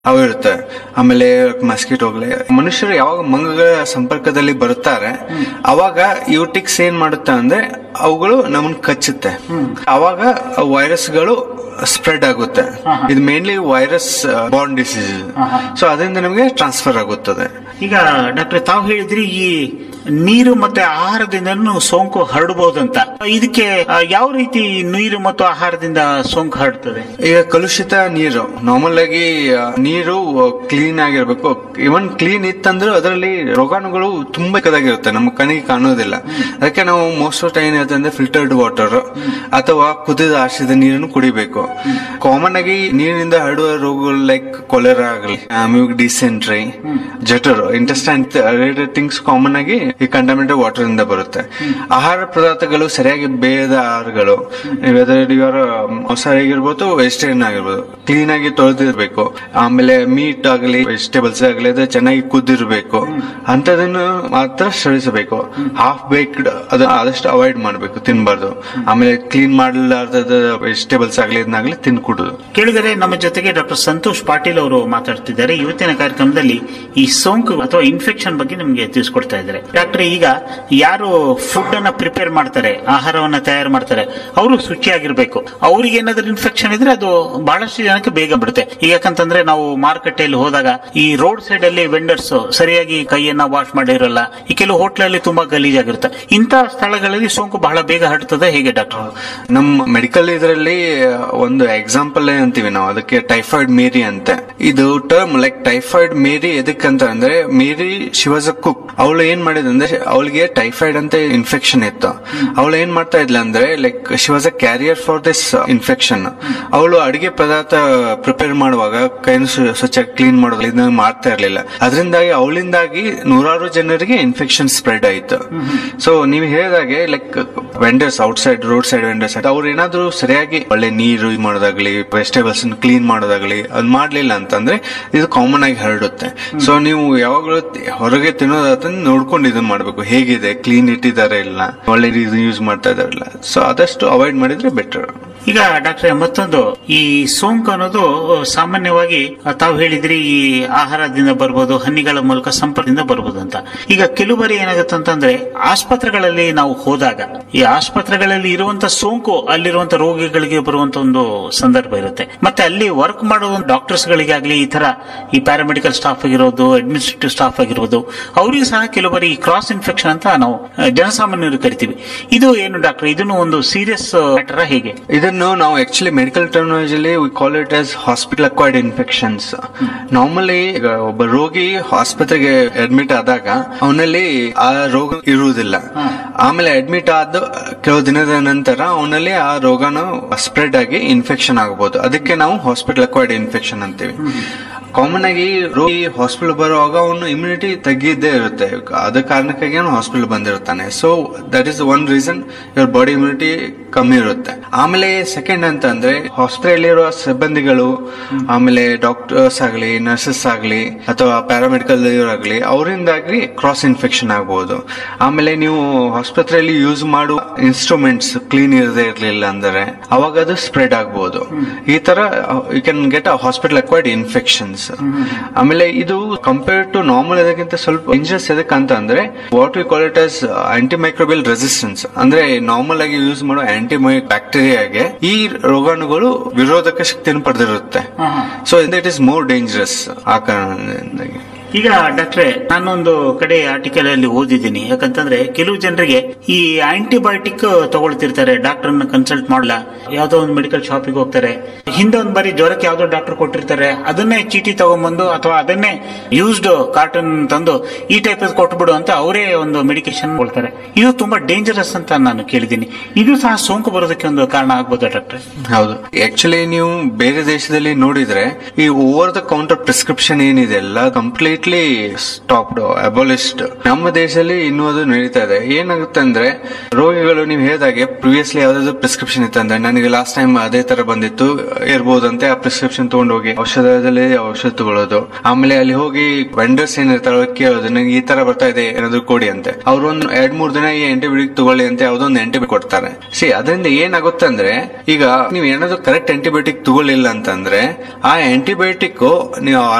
ಅವು ಇರುತ್ತೆ ಆಮೇಲೆ ಮಸ್ಕಿಟೋಗ್ಲೆ ಮನುಷ್ಯರು ಯಾವಾಗ ಮಂಗಗಳ ಸಂಪರ್ಕದಲ್ಲಿ ಬರುತ್ತಾರೆ ಅವಾಗ ಇವು ಟಿಕ್ಸ್ ಏನ್ ಮಾಡುತ್ತೆ ಅಂದ್ರೆ ಅವುಗಳು ನಮ್ಮನ್ನ ಕಚ್ಚುತ್ತೆ ಅವಾಗ ವೈರಸ್ಗಳು ಸ್ಪ್ರೆಡ್ ಆಗುತ್ತೆ ಇದು mainly virus borne disease so ಅದರಿಂದ ನಮಗೆ ಟ್ರಾನ್ಸ್ಫರ್ ಆಗುತ್ತದೆ ಈಗ ಡಾಕ್ಟರ್ ತಾವು ಹೇಳಿದ್ರಿ ಈ ನೀರು ಮತ್ತೆ ಆಹಾರದಿಂದನೂ ಸೋಂಕು ಹರಡಬಹುದಂತ ಇದಕ್ಕೆ ಆ, ಯಾವ ರೀತಿ ನೀರು ಮತ್ತು ಆಹಾರದಿಂದ ಸೋಂಕು ಹರಡ್ತದೆ ಈಗ ಕಲುಷಿತ ನೀರು ನಾರ್ಮಲ್ ಆಗಿ ಆ, ನೀರು ಕ್ಲೀನ್ ಆಗಿರ್ಬೇಕು ಇವನ್ ಕ್ಲೀನ್ ಇತ್ತಂದ್ರೆ ಅದರಲ್ಲಿ ರೋಗಾಣುಗಳು ತುಂಬಾ ಚಿಕ್ಕದಾಗಿರುತ್ತೆ ನಮ್ಮ ಕಣ್ಣಿಗೆ ಕಾಣೋದಿಲ್ಲ ಅದಕ್ಕೆ ನಾವು ಮೋಸ್ಟ್ ಆಫ್ ಟೈಮ್ ಏನಿರುತ್ತೆ ಅಂದ್ರೆ ಫಿಲ್ಟರ್ಡ್ ವಾಟರ್ ಅಥವಾ ಕುದಿದ ಆರಿಸಿದ ನೀರನ್ನು ಕುಡಿಬೇಕು ಕಾಮನ್ ಆಗಿ ನೀರಿನಿಂದ ಹರಡುವ ರೋಗಗಳು ಲೈಕ್ ಕೊಲೆರಾ ಆಗಲಿ ಮ್ಯೂಗ್ ಡಿಸೆಂಟ್ರಿ ಜಠರ್ ಇಂಟೆಸ್ಟೈನ್ ರಿಲೇಟೆಡ್ ಥಿಂಗ್ಸ್ ಕಾಮನ್ ಆಗಿ ಈ ಕಂಟಮಿನೇಟೆಡ್ ವಾಟರ್ ಇಂದ ಬರುತ್ತೆ ಆಹಾರ ಪದಾರ್ಥಗಳು ಸರಿಯಾಗಿ ಬೇಯದ ಆಹಾರಗಳು ವೆದರ್ ಇವರ ಮಾಂಸಾಹಾರಿ ಆಗಿರ್ಬೋದು ವೆಜಿಟೇರಿಯನ್ ಆಗಿರ್ಬೋದು ಕ್ಲೀನ್ ಆಗಿ ತೊಳೆದಿರ್ಬೇಕು ಆಮೇಲೆ ಮೀಟ್ ಆಗಲಿ ವೆಜಿಟೇಬಲ್ಸ್ ಆಗಲಿ ಅದು ಚೆನ್ನಾಗಿ ಕುದ್ದಿರ್ಬೇಕು ಅಂತದನ್ನು ಮಾತ್ರ ಶ್ರವಿಸಬೇಕು ಹಾಫ್ ಬೇಕ್ಡ್ ಅದು ಆದಷ್ಟು ಅವಾಯ್ಡ್ ಮಾಡಬೇಕು ತಿನ್ಬಾರ್ದು ಆಮೇಲೆ ಕ್ಲೀನ್ ಮಾಡಲಾರ್ದ ವೆಜಿಟೇಬಲ್ಸ್ ಆಗಲಿ ಇದನ್ನಾಗ್ಲಿ ತಿನ್ಕೂಡುದು ಕೇಳಿದರೆ ನಮ್ಮ ಜೊತೆಗೆ ಡಾಕ್ಟರ್ ಸಂತೋಷ್ ಪಾಟೀಲ್ ಅವರು ಮಾತಾಡ್ತಿದ್ದಾರೆ ಇವತ್ತಿನ ಕಾರ್ಯಕ್ರಮದಲ್ಲಿ ಈ ಸೋಂಕು ಅಥವಾ ಇನ್ಫೆಕ್ಷನ್ ಬಗ್ಗೆ ನಿಮಗೆ ತಿಳಿಸ್ಕೊಡ್ತಾ ಇದ್ದಾರೆ ಡಾಕ್ಟರ್ ಈಗ ಯಾರು ಫುಡ್ ಅನ್ನ ಪ್ರಿಪೇರ್ ಮಾಡ್ತಾರೆ ಆಹಾರವನ್ನ ತಯಾರು ಮಾಡ್ತಾರೆ ಅವರು ಶುಚಿಯಾಗಿರ್ಬೇಕು ಅವ್ರಿಗೆ ಏನಾದ್ರೂ ಇನ್ಫೆಕ್ಷನ್ ಇದ್ರೆ ಅದು ಬಹಳಷ್ಟು ಜನಕ್ಕೆ ಬೇಗ ಬಿಡುತ್ತೆ ಈಗ ಯಾಕಂತಂದ್ರೆ ನಾವು ಮಾರುಕಟ್ಟೆಯಲ್ಲಿ ಹೋದಾಗ ಈ ರೋಡ್ ಸೈಡ್ ಅಲ್ಲಿ ವೆಂಡರ್ಸ್ ಸರಿಯಾಗಿ ಕೈಯನ್ನ ವಾಶ್ ಮಾಡಿರಲ್ಲ ಈ ಕೆಲವು ಹೋಟ್ಲಲ್ಲಿ ತುಂಬಾ ಗಲೀಜಾಗಿರುತ್ತೆ ಇಂತಹ ಸ್ಥಳಗಳಲ್ಲಿ ಸೋಂಕು ಬಹಳ ಬೇಗ ಹರಡ್ತದೆ ಹೇಗೆ ಡಾಕ್ಟರ್ ನಮ್ಮ ಮೆಡಿಕಲ್ ಇದರಲ್ಲಿ ಒಂದು ಎಕ್ಸಾಂಪಲ್ ಅಂತೀವಿ ನಾವು ಅದಕ್ಕೆ ಟೈಫಾಯ್ಡ್ ಮೇರಿ ಅಂತ ಇದು ಟರ್ಮ್ ಲೈಕ್ ಟೈಫಾಯ್ಡ್ ಮೇರಿ ಎದಕ್ಕಂತ ಅಂದ್ರೆ ಮೇರಿ ಶಿವಾಸ್ ಅ ಕುಕ್ ಅವಳು ಏನ್ ಮಾಡಿದಂದ್ರೆ ಅವಳಿಗೆ ಟೈಫಾಯ್ಡ್ ಅಂತ ಇನ್ಫೆಕ್ಷನ್ ಇತ್ತು ಅವಳು ಏನ್ ಮಾಡ್ತಾ ಇದ್ಲ ಅಂದ್ರೆ like she was a carrier for this infection ಅವಳು ಅಡಿಗೆ ಪದಾರ್ಥ ಪ್ರಿಪೇರ್ ಮಾಡುವಾಗ ಕೈನ ಸ್ವಚ್ಛ ಕ್ಲೀನ್ ಮಾಡೋದು ಇದನ್ನ ಮಾಡ್ತಾ ಇರ್ಲಿಲ್ಲ ಅದರಿಂದಾಗಿ ಅವಳಿಂದಾಗಿ ನೂರಾರು ಜನರಿಗೆ ಇನ್ಫೆಕ್ಷನ್ ಸ್ಪ್ರೆಡ್ ಆಯ್ತು ಸೊ ನೀವು ಹೇಳಿದಾಗೆ like vendors outside roadside vendors ಅವ್ರು ಏನಾದ್ರು ಸರಿಯಾಗಿ ಒಳ್ಳೆ ನೀರು ಇದು ಮಾಡೋದಾಗ್ಲಿ ವೆಜಿಟೇಬಲ್ಸ್ ಕ್ಲೀನ್ ಮಾಡೋದಾಗ್ಲಿ ಅದ್ ಮಾಡ್ಲಿಲ್ಲ ಅಂತಂದ್ರೆ ಇದು ಕಾಮನ್ ಆಗಿ ಹರಡುತ್ತೆ ಸೊ ನೀವು ಯಾವಾಗಲೂ ತಿ- ಹೊರಗೆ ತಿನ್ನೋದಾದ್ರೆ ನೋಡ್ಕೊಂಡು ಇದನ್ನ ಮಾಡ್ಬೇಕು ಹೇಗಿದೆ ಕ್ಲೀನ್ ಇಟ್ಟಿದ್ದಾರೆ ಇಲ್ಲ ಒಳ್ಳೆ ಯೂಸ್ ಮಾಡ್ತಾ ಇದಾರಲ್ಲ ಸೊ ಆದಷ್ಟು ಅವಾಯ್ಡ್ ಮಾಡಿದ್ರೆ ಬೆಟರ್ ಈಗ ಡಾಕ್ಟರ್ ಮತ್ತೊಂದು ಈ ಸೋಂಕು ಅನ್ನೋದು ಸಾಮಾನ್ಯವಾಗಿ ತಾವು ಹೇಳಿದ್ರಿ ಈ ಆಹಾರದಿಂದ ಬರ್ಬೋದು ಹನಿಗಳ ಮೂಲಕ ಸಂಪರ್ಕದಿಂದ ಬರ್ಬೋದು ಅಂತ ಈಗ ಕೆಲವು ಬಾರಿ ಏನಾಗುತ್ತೆ ಅಂತಂದ್ರೆ ಆಸ್ಪತ್ರೆಗಳಲ್ಲಿ ನಾವು ಹೋದಾಗ ಈ ಆಸ್ಪತ್ರೆಗಳಲ್ಲಿ ಇರುವಂತ ಸೋಂಕು ಅಲ್ಲಿರುವಂತ ರೋಗಿಗಳಿಗೆ ಬರುವಂತ ಒಂದು ಸಂದರ್ಭ ಇರುತ್ತೆ ಮತ್ತೆ ಅಲ್ಲಿ ವರ್ಕ್ ಮಾಡುವ ಡಾಕ್ಟರ್ಸ್ ಗಳಿಗಾಗ್ಲಿ ಈ ತರ ಈ ಪ್ಯಾರಾಮೆಡಿಕಲ್ ಸ್ಟಾಫ್ ಆಗಿರೋದು ಅಡ್ಮಿನಿಸ್ಟ್ರೇಟಿವ್ ಸ್ಟಾಫ್ ಆಗಿರ್ಬೋದು ಅವರಿಗೆ ಸಹ ಕೆಲವು ಬಾರಿ ಕ್ರಾಸ್ ಇನ್ಫೆಕ್ಷನ್ ಅಂತ ನಾವು ಆ, ಜನಸಾಮಾನ್ಯರು ಕರಿತೀವಿ ಇದು ಏನು ಡಾಕ್ಟರ್ ಇದನ್ನು ಒಂದು ಸೀರಿಯಸ್ ಮ್ಯಾಟರ್ ಹೇಗೆ ಇದನ್ನು ನಾವು ಆಕ್ಚುಲಿ ಮೆಡಿಕಲ್ ಟರ್ಮಿನಾಲಜಿಲಿ we call it as hospital acquired infections normally ಈಗ ಒಬ್ಬ ರೋಗಿ ಆಸ್ಪತ್ರೆಗೆ ಅಡ್ಮಿಟ್ ಆದಾಗ ಅವನಲ್ಲಿ ಆ ರೋಗ ಇರುವುದಿಲ್ಲ ಆಮೇಲೆ ಅಡ್ಮಿಟ್ ಆದ ಕೆಲವು ದಿನದ ನಂತರ ಅವನಲ್ಲಿ ಆ ರೋಗನು ಸ್ಪ್ರೆಡ್ ಆಗಿ ಇನ್ಫೆಕ್ಷನ್ ಆಗಬಹುದು ಅದಕ್ಕೆ ನಾವು ಹಾಸ್ಪಿಟಲ್ ಅಕ್ವೈರ್ಡ್ ಇನ್ಫೆಕ್ಷನ್ ಅಂತೀವಿ ಕಾಮನ್ ಆಗಿ ರೋಗಿ ಹಾಸ್ಪಿಟಲ್ ಬರುವಾಗ ಅವನು ಇಮ್ಯುನಿಟಿ ತಗ್ಗಿದ್ದೇ ಇರುತ್ತೆ ಅದ ಕಾರಣಕ್ಕಾಗಿ ಅವನು ಹಾಸ್ಪಿಟಲ್ ಬಂದಿರ್ತಾನೆ so that is one reason your body immunity ಕಮ್ಮಿ ಇರುತ್ತೆ ಆಮೇಲೆ ಸೆಕೆಂಡ್ ಅಂತ ಅಂದ್ರೆ ಹಾಸ್ಪಿಟಲ್ ಇರುವ ಸಿಬ್ಬಂದಿಗಳು ಆಮೇಲೆ ಡಾಕ್ಟರ್ಸ್ ಆಗಲಿ ನರ್ಸಸ್ ಆಗಲಿ ಅಥವಾ ಪ್ಯಾರಾಮೆಡಿಕಲ್ ಆಗಲಿ ಅವರಿಂದಾಗಿ ಕ್ರಾಸ್ ಇನ್ಫೆಕ್ಷನ್ ಆಗಬಹುದು ಆಮೇಲೆ ನೀವು ಆಸ್ಪತ್ರೆಯಲ್ಲಿ ಯೂಸ್ ಮಾಡುವ ಇನ್ಸ್ಟ್ರೂಮೆಂಟ್ಸ್ ಕ್ಲೀನ್ ಇರದೇ ಇರಲಿಲ್ಲ ಅಂದರೆ ಅವಾಗ ಅದು ಸ್ಪ್ರೆಡ್ ಆಗಬಹುದು ಈ ತರ you can get a hospital acquired infections ಆಮೇಲೆ ಇದು ಕಂಪೇರ್ ಟು ನಾರ್ಮಲ್ ಇದಕ್ಕಿಂತ ಸ್ವಲ್ಪ ಡೇಂಜರಸ್ ಎದಕ್ಕೆ ಅಂತ ಅಂದ್ರೆ what we call it as antimicrobial resistance ಅಂದ್ರೆ ನಾರ್ಮಲ್ ಆಗಿ ಯೂಸ್ ಮಾಡೋ ಆಂಟಿಮೈ ಬ್ಯಾಕ್ಟೀರಿಯಾಗೆ ಈ ರೋಗಾಣುಗಳು ವಿರೋಧಕ ಶಕ್ತಿಯನ್ನು ಪಡೆದಿರುತ್ತೆ so it is more dangerous ಆ ಕಾರಣದಿಂದಾಗಿ ಈಗ ಡಾಕ್ಟ್ರೆ ನಾನೊಂದು ಕಡೆ ಆರ್ಟಿಕಲ್ ಅಲ್ಲಿ ಓದಿದ್ದೀನಿ ಯಾಕಂತಂದ್ರೆ ಕೆಲವು ಜನರಿಗೆ ಈ ಆಂಟಿಬಯೋಟಿಕ್ ತಗೊಳ್ತಿರ್ತಾರೆ ಡಾಕ್ಟರ್ ಕನ್ಸಲ್ಟ್ ಮಾಡಲ್ಲ ಯಾವ್ದೋ ಒಂದು ಮೆಡಿಕಲ್ ಶಾಪಿಗೆ ಹೋಗ್ತಾರೆ ಹಿಂದೆ ಒಂದ್ ಬಾರಿ ಜ್ವರಕ್ಕೆ ಯಾವ್ದೋ ಡಾಕ್ಟರ್ ಕೊಟ್ಟಿರ್ತಾರೆ ಅದನ್ನೇ ಚೀಟಿ ತಗೊಂಡ್ಬಂದು ಅಥವಾ ಅದನ್ನೇ ಯೂಸ್ಡ್ ಕಾರ್ಟನ್ ತಂದು ಈ ಟೈಪ್ ಕೊಟ್ಬಿಡು ಅಂತ ಅವರೇ ಒಂದು ಮೆಡಿಕೇಶನ್ ಕೊಡ್ತಾರೆ ಇದು ತುಂಬಾ ಡೇಂಜರಸ್ ಅಂತ ನಾನು ಕೇಳಿದ್ದೀನಿ ಇದು ಸಹ ಸೋಂಕು ಬರೋದಕ್ಕೆ ಒಂದು ಕಾರಣ ಆಗ್ಬೋದಾ ಡಾಕ್ಟ್ರೆ ಹೌದು ಆಕ್ಚುಲಿ ನೀವು ಬೇರೆ ದೇಶದಲ್ಲಿ ನೋಡಿದ್ರೆ ಈ ಓವರ್ ದ ಕೌಂಟರ್ ಪ್ರಿಸ್ಕ್ರಿಪ್ಷನ್ ಏನಿದೆ ಎಲ್ಲ ಕಂಪ್ಲೀಟ್ ಕಂಪ್ಲೀಟ್ಲಿ ಸ್ಟಾಪ್ಡ್ ಅಬೋಲಿಸ್ಡ್ ನಮ್ಮ ದೇಶದಲ್ಲಿ ಇನ್ನೂ ಅದು ನಡೀತಾ ಇದೆ ಏನಾಗುತ್ತೆ ಅಂದ್ರೆ ರೋಗಿಗಳು ನೀವು ಹೇಳಿದಾಗೆ ಪ್ರಿವಿಯಸ್ಲಿ ಯಾವ್ದಾದ್ರು ಪ್ರಿಸ್ಕ್ರಿಪ್ಷನ್ ಇತ್ತಂದ್ರೆ ನನಗೆ ಲಾಸ್ಟ್ ಟೈಮ್ ಅದೇ ತರ ಬಂದಿತ್ತು ಇರ್ಬೋದಂತೆ ಆ ಪ್ರಿಸ್ಕ್ರಿಪ್ಷನ್ ತಗೊಂಡು ಹೋಗಿ ಔಷಧದಲ್ಲಿ ಔಷಧ ತಗೊಳ್ಳೋದು ಆಮೇಲೆ ಅಲ್ಲಿ ಹೋಗಿ ವೆಂಡರ್ಸ್ ಏನಿರ್ತಾರೋ ಅವ್ರಿಗೆ ಕೇಳೋದು ನನಗೆ ಈ ತರ ಬರ್ತಾ ಇದೆ ಏನಾದ್ರು ಕೊಡಿ ಅಂತೆ ಅವ್ರು ಒಂದು ಎರಡ್ ಮೂರ್ ದಿನ ಈ ಆಂಟಿಬಯೋಟಿಕ್ ತಗೊಳ್ಳಿ ಅಂತ ಯಾವ್ದೋ ಒಂದು ಆಂಟಿಬಯೋಟಿಕ್ ಕೊಡ್ತಾರೆ ಸಿ ಅದರಿಂದ ಏನಾಗುತ್ತೆ ಅಂದ್ರೆ ಈಗ ನೀವು ಏನಾದ್ರು ಕರೆಕ್ಟ್ ಆಂಟಿಬಯೋಟಿಕ್ ತಗೊಳ್ಳಿಲ್ಲ ಅಂತಂದ್ರೆ ಆ ಆಂಟಿಬಯೋಟಿಕ್ ನೀವು